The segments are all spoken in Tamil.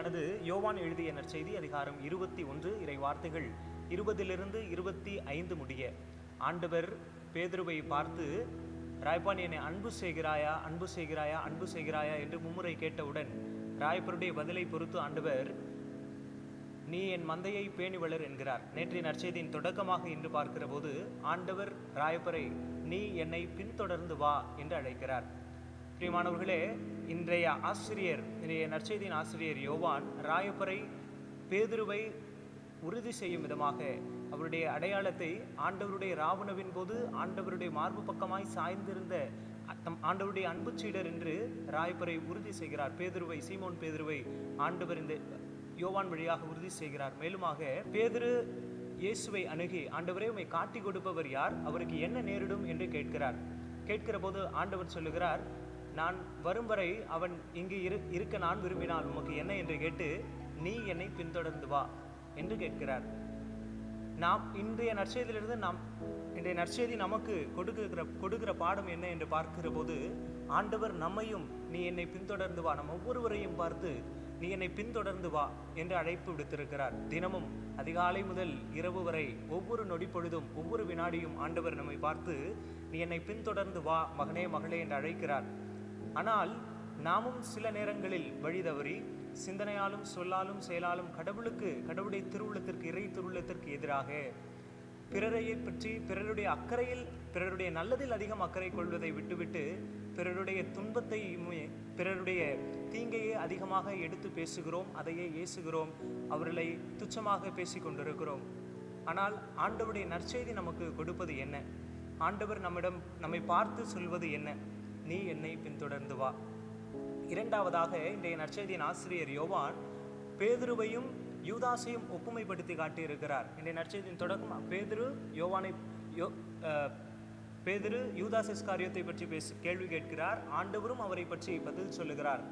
நற்செய்தியானது யோவான் எழுதிய நற்செய்தி அதிகாரம் இருபத்தி ஒன்று இறை வார்த்தைகள் இருபதிலிருந்து இருபத்தி ஐந்து முடிய ஆண்டவர் பேதுருவை பார்த்து ராய்பான் என்னை அன்பு செய்கிறாயா அன்பு செய்கிறாயா அன்பு செய்கிறாயா என்று மும்முறை கேட்டவுடன் ராயப்பருடைய பதிலை பொறுத்து ஆண்டவர் நீ என் மந்தையை பேணி வளர் என்கிறார் நேற்றைய நற்செய்தியின் தொடக்கமாக இன்று பார்க்கிற போது ஆண்டவர் ராயப்பரை நீ என்னை பின்தொடர்ந்து வா என்று அழைக்கிறார் பிரியமானவர்களே இன்றைய ஆசிரியர் இன்றைய நற்செய்தியின் ஆசிரியர் யோவான் ராயப்பரை பேதுருவை உறுதி செய்யும் விதமாக அவருடைய அடையாளத்தை ஆண்டவருடைய ராவணவின் போது ஆண்டவருடைய மார்பு பக்கமாய் சாய்ந்திருந்த தம் ஆண்டவருடைய அன்பு சீடர் என்று ராயப்பரை உறுதி செய்கிறார் பேதுருவை சீமோன் பேதுருவை ஆண்டவர் இந்த யோவான் வழியாக உறுதி செய்கிறார் மேலுமாக பேதுரு இயேசுவை அணுகி ஆண்டவரே உம்மை காட்டி கொடுப்பவர் யார் அவருக்கு என்ன நேரிடும் என்று கேட்கிறார் கேட்கிற போது ஆண்டவர் சொல்லுகிறார் நான் வரும் வரை அவன் இங்கு இரு இருக்க நான் விரும்பினால் உமக்கு என்ன என்று கேட்டு நீ என்னை பின்தொடர்ந்து வா என்று கேட்கிறார் நாம் இன்றைய நற்செய்தியிலிருந்து நாம் இன்றைய நற்செய்தி நமக்கு கொடுக்கிற கொடுக்கிற பாடம் என்ன என்று பார்க்கிற போது ஆண்டவர் நம்மையும் நீ என்னை பின்தொடர்ந்து வா நம் ஒவ்வொருவரையும் பார்த்து நீ என்னை பின்தொடர்ந்து வா என்று அழைப்பு விடுத்திருக்கிறார் தினமும் அதிகாலை முதல் இரவு வரை ஒவ்வொரு நொடி பொழுதும் ஒவ்வொரு வினாடியும் ஆண்டவர் நம்மை பார்த்து நீ என்னை பின்தொடர்ந்து வா மகனே மகளே என்று அழைக்கிறார் ஆனால் நாமும் சில நேரங்களில் வழி தவறி சிந்தனையாலும் சொல்லாலும் செயலாலும் கடவுளுக்கு கடவுளுடைய திருவுள்ளத்திற்கு இறை திருவுள்ளத்திற்கு எதிராக பிறரையை பற்றி பிறருடைய அக்கறையில் பிறருடைய நல்லதில் அதிகம் அக்கறை கொள்வதை விட்டுவிட்டு பிறருடைய துன்பத்தை பிறருடைய தீங்கையே அதிகமாக எடுத்து பேசுகிறோம் அதையே ஏசுகிறோம் அவர்களை துச்சமாக பேசிக் கொண்டிருக்கிறோம் ஆனால் ஆண்டவருடைய நற்செய்தி நமக்கு கொடுப்பது என்ன ஆண்டவர் நம்மிடம் நம்மை பார்த்து சொல்வது என்ன நீ என்னை பின்தொடர்ந்து வா இரண்டாவதாக இன்றைய நற்செய்தியின் ஆசிரியர் யோவான் பேதுருவையும் யூதாசையும் ஒப்புமைப்படுத்தி காட்டியிருக்கிறார் இன்றைய நற்செய்தியின் தொடக்கம் பேதுரு யோவானை யோ அஹ், பேதுரு யூதாஸ் இஸ்காரியத்தை பற்றி பேச கேள்வி கேட்கிறார் ஆண்டவரும் அவரை பற்றி பதில் சொல்லுகிறார்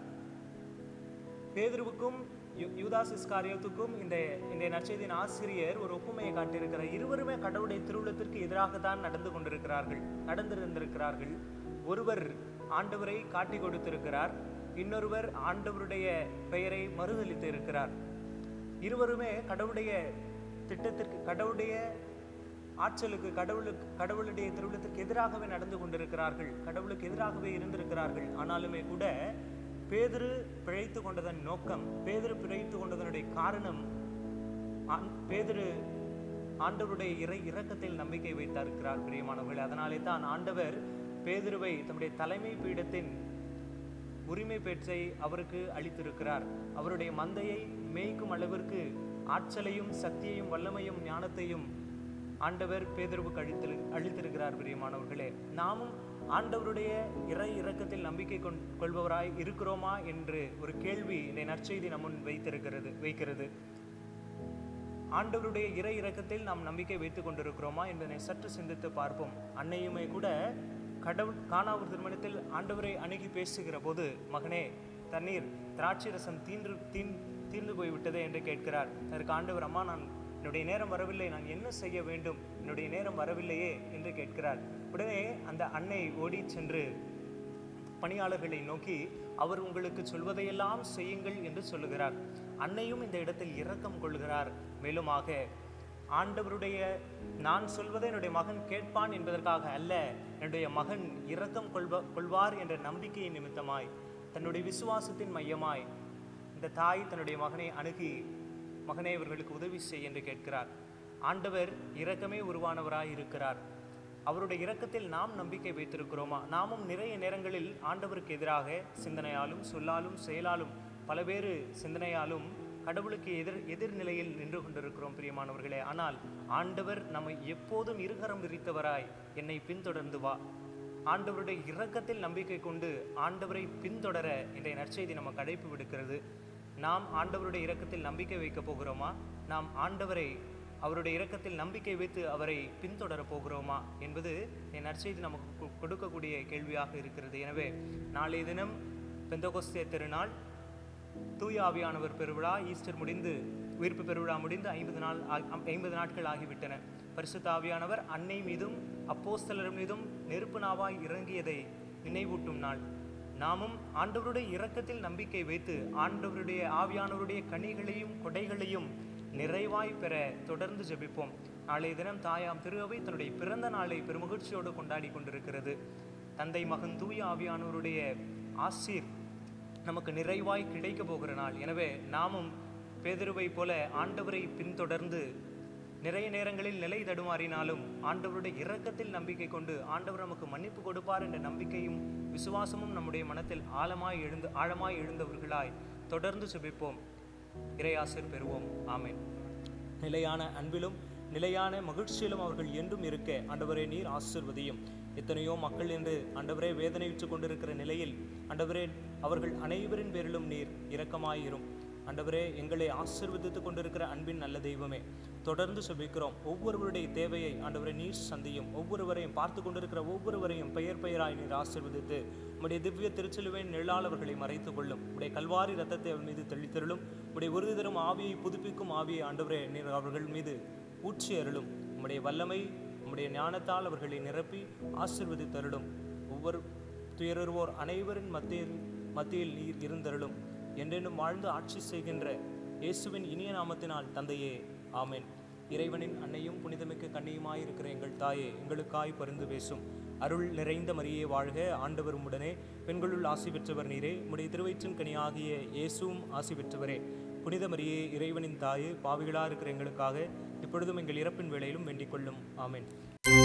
பேதுருவுக்கும் யூ- யூதாஸ் இஸ்காரியத்துக்கும் இந்த இந்த நற்செய்தியின் ஆசிரியர் ஒரு ஒப்புமையை காட்டியிருக்கிறார் இருவருமே கடவுளுடைய திருவுளத்திற்கு எதிராக தான் நடந்து கொண்டிருக்கிறார்கள் நடந்திருந்திருக்கிறார்கள் ஒருவர் ஆண்டவரை காட்டி கொடுத்திருக்கிறார் இன்னொருவர் ஆண்டவருடைய பெயரை மறுதலித்து இருக்கிறார் இருவருமே கடவுளுடைய திட்டத்திற்கு கடவுளுடைய ஆற்றலுக்கு கடவுளுக்கு கடவுளுடைய திருவிழத்திற்கு எதிராகவே நடந்து கொண்டிருக்கிறார்கள் கடவுளுக்கு எதிராகவே இருந்திருக்கிறார்கள் ஆனாலுமே கூட பேதுரு பிழைத்து கொண்டதன் நோக்கம் பேதுரு பிழைத்து கொண்டதனுடைய காரணம் ஆண்- பேதுரு ஆண்டவருடைய இறை இரக்கத்தில் நம்பிக்கை வைத்திருக்கிறார் பிரியமானவர்களே அதனாலே தான் ஆண்டவர் பேதுருவை தம்முடைய தலைமை பீடத்தின் உரிமை பெற்றை அவருக்கு அளித்திருக்கிறார் அவருடைய மந்தையை மேய்க்கும் அளவிற்கு ஆற்றலையும் சக்தியையும் வல்லமையும் ஞானத்தையும் ஆண்டவர் பேதர்வுக்கு அளித்திரு அளித்திருக்கிறார் பிரியமானவர்களே நாமும் ஆண்டவருடைய இறை இரக்கத்தில் நம்பிக்கை கொண் கொள்பவராய் இருக்கிறோமா என்று ஒரு கேள்வி இந்த நற்செய்தி நம் முன் வைத்திருக்கிறது வைக்கிறது ஆண்டவருடைய இறை இரக்கத்தில் நாம் நம்பிக்கை வைத்துக் கொண்டிருக்கிறோமா என்பதை சற்று சிந்தித்து பார்ப்போம் அன்னையுமே கூட கடவுள் காணாவூர் திருமணத்தில் ஆண்டவரை அணுகி பேசுகிற போது மகனே தண்ணீர் திராட்சை ரசம் தீன்று தீன் தீர்ந்து போய்விட்டதே என்று கேட்கிறார் அதற்கு ஆண்டவர் அம்மா நான் என்னுடைய நேரம் வரவில்லை நான் என்ன செய்ய வேண்டும் என்னுடைய நேரம் வரவில்லையே என்று கேட்கிறார் உடனே அந்த அன்னை ஓடிச் சென்று பணியாளர்களை நோக்கி அவர் உங்களுக்கு சொல்வதையெல்லாம் செய்யுங்கள் என்று சொல்லுகிறார் அன்னையும் இந்த இடத்தில் இரக்கம் கொள்கிறார் மேலுமாக ஆண்டவருடைய நான் சொல்வதை என்னுடைய மகன் கேட்பான் என்பதற்காக அல்ல என்னுடைய மகன் இரக்கம் கொள்வ கொள்வார் என்ற நம்பிக்கையின் நிமித்தமாய் தன்னுடைய விசுவாசத்தின் மையமாய் இந்த தாய் தன்னுடைய மகனை அணுகி மகனே இவர்களுக்கு உதவி செய் என்று கேட்கிறார் ஆண்டவர் இரக்கமே உருவானவராய் இருக்கிறார் அவருடைய இரக்கத்தில் நாம் நம்பிக்கை வைத்திருக்கிறோமா நாமும் நிறைய நேரங்களில் ஆண்டவருக்கு எதிராக சிந்தனையாலும் சொல்லாலும் செயலாலும் பலவேறு சிந்தனையாலும் கடவுளுக்கு எதிர் எதிர்நிலையில் நின்று கொண்டிருக்கிறோம் பிரியமானவர்களே ஆனால் ஆண்டவர் நம்மை எப்போதும் இருகரம் விரித்தவராய் என்னை பின்தொடர்ந்து வா ஆண்டவருடைய இரக்கத்தில் நம்பிக்கை கொண்டு ஆண்டவரை பின்தொடர இன்றைய நற்செய்தி நமக்கு அழைப்பு விடுக்கிறது நாம் ஆண்டவருடைய இரக்கத்தில் நம்பிக்கை வைக்கப் போகிறோமா நாம் ஆண்டவரை அவருடைய இரக்கத்தில் நம்பிக்கை வைத்து அவரை பின்தொடரப் போகிறோமா என்பது என் நற்செய்தி நமக்கு கொ- கொடுக்கக்கூடிய கேள்வியாக இருக்கிறது எனவே நாளைய தினம் பெந்தகோஸ்தே திருநாள் தூய ஆவியானவர் பெருவிழா ஈஸ்டர் முடிந்து உயிர்ப்பு பெருவிழா முடிந்து ஐம்பது நாள் ஆ- ஐம்பது நாட்கள் ஆகிவிட்டன பரிசுத்த ஆவியானவர் அன்னை மீதும் அப்போஸ்தலர் மீதும் நெருப்பு நாவாய் இறங்கியதை நினைவூட்டும் நாள் நாமும் ஆண்டவருடைய இரக்கத்தில் நம்பிக்கை வைத்து ஆண்டவருடைய ஆவியானவருடைய கனிகளையும் கொடைகளையும் நிறைவாய் பெற தொடர்ந்து ஜெபிப்போம் நாளைய தினம் தாயாம் திருஅவை தன்னுடைய பிறந்த நாளை பெருமகிழ்ச்சியோடு கொண்டாடி கொண்டிருக்கிறது தந்தை மகன் தூய ஆவியானவருடைய ஆசீர் நமக்கு நிறைவாய் கிடைக்க போகிற நாள் எனவே நாமும் பேதுருவை போல ஆண்டவரை பின்தொடர்ந்து நிறைய நேரங்களில் நிலை தடுமாறினாலும் ஆண்டவருடைய இரக்கத்தில் நம்பிக்கை கொண்டு ஆண்டவர் நமக்கு மன்னிப்பு கொடுப்பார் என்ற நம்பிக்கையும் விசுவாசமும் நம்முடைய மனத்தில் ஆழமாய் எழுந்து ஆழமாய் எழுந்தவர்களாய் தொடர்ந்து சுபிப்போம் இறையாசிர் பெறுவோம் ஆமென் நிலையான அன்பிலும் நிலையான மகிழ்ச்சியிலும் அவர்கள் என்றும் இருக்க ஆண்டவரே நீர் ஆசிர்வதியும் எத்தனையோ மக்கள் என்று ஆண்டவரே வேதனையுற்று கொண்டிருக்கிற நிலையில் ஆண்டவரே அவர்கள் அனைவரின் பேரிலும் நீர் இரக்கமாயிரும் ஆண்டவரே எங்களை ஆசீர்வதித்துக் கொண்டிருக்கிற அன்பின் நல்ல தெய்வமே தொடர்ந்து சுபிக்கிறோம் ஒவ்வொருவருடைய தேவையை ஆண்டவரை நீர் சந்தியும் ஒவ்வொருவரையும் பார்த்து கொண்டிருக்கிற ஒவ்வொருவரையும் பெயர் பெயராய் நீர் ஆசீர்வதித்து உம்முடைய திவ்ய திருச்சிலுவின் நிழலாளர்களை மறைத்துக் கொள்ளும் உடைய கல்வாரி ரத்தத்தை அவன் மீது தெளித்தருளும் உடைய உறுதி தரும் ஆவியை புதுப்பிக்கும் ஆவியை ஆண்டவரே நீர் அவர்கள் மீது ஊற்றி அருளும் உம்முடைய வல்லமை உம்முடைய ஞானத்தால் அவர்களை நிரப்பி ஆசீர்வதித்தருளும் ஒவ்வொரு துயருவோர் அனைவரின் மத்தியில் மத்தியில் நீர் இருந்தருளும் என்றென்றும் வாழ்ந்து ஆட்சி செய்கின்ற இயேசுவின் இனிய நாமத்தினால் தந்தையே ஆமென் இறைவனின் அன்னையும் புனிதமிக்க கண்ணியுமாயிருக்கிற எங்கள் தாயே எங்களுக்காய் பரிந்து பேசும் அருள் நிறைந்த மரியே வாழ்க ஆண்டவர் உடனே பெண்களுள் ஆசி பெற்றவர் நீரே உம்முடைய திருவயிற்றின் கனியாகிய இயேசுவும் ஆசி பெற்றவரே புனித மரியே இறைவனின் தாயே பாவிகளா இருக்கிற எங்களுக்காக இப்பொழுதும் எங்கள் இறப்பின் வேளையிலும் வேண்டிக் கொள்ளும் ஆமென்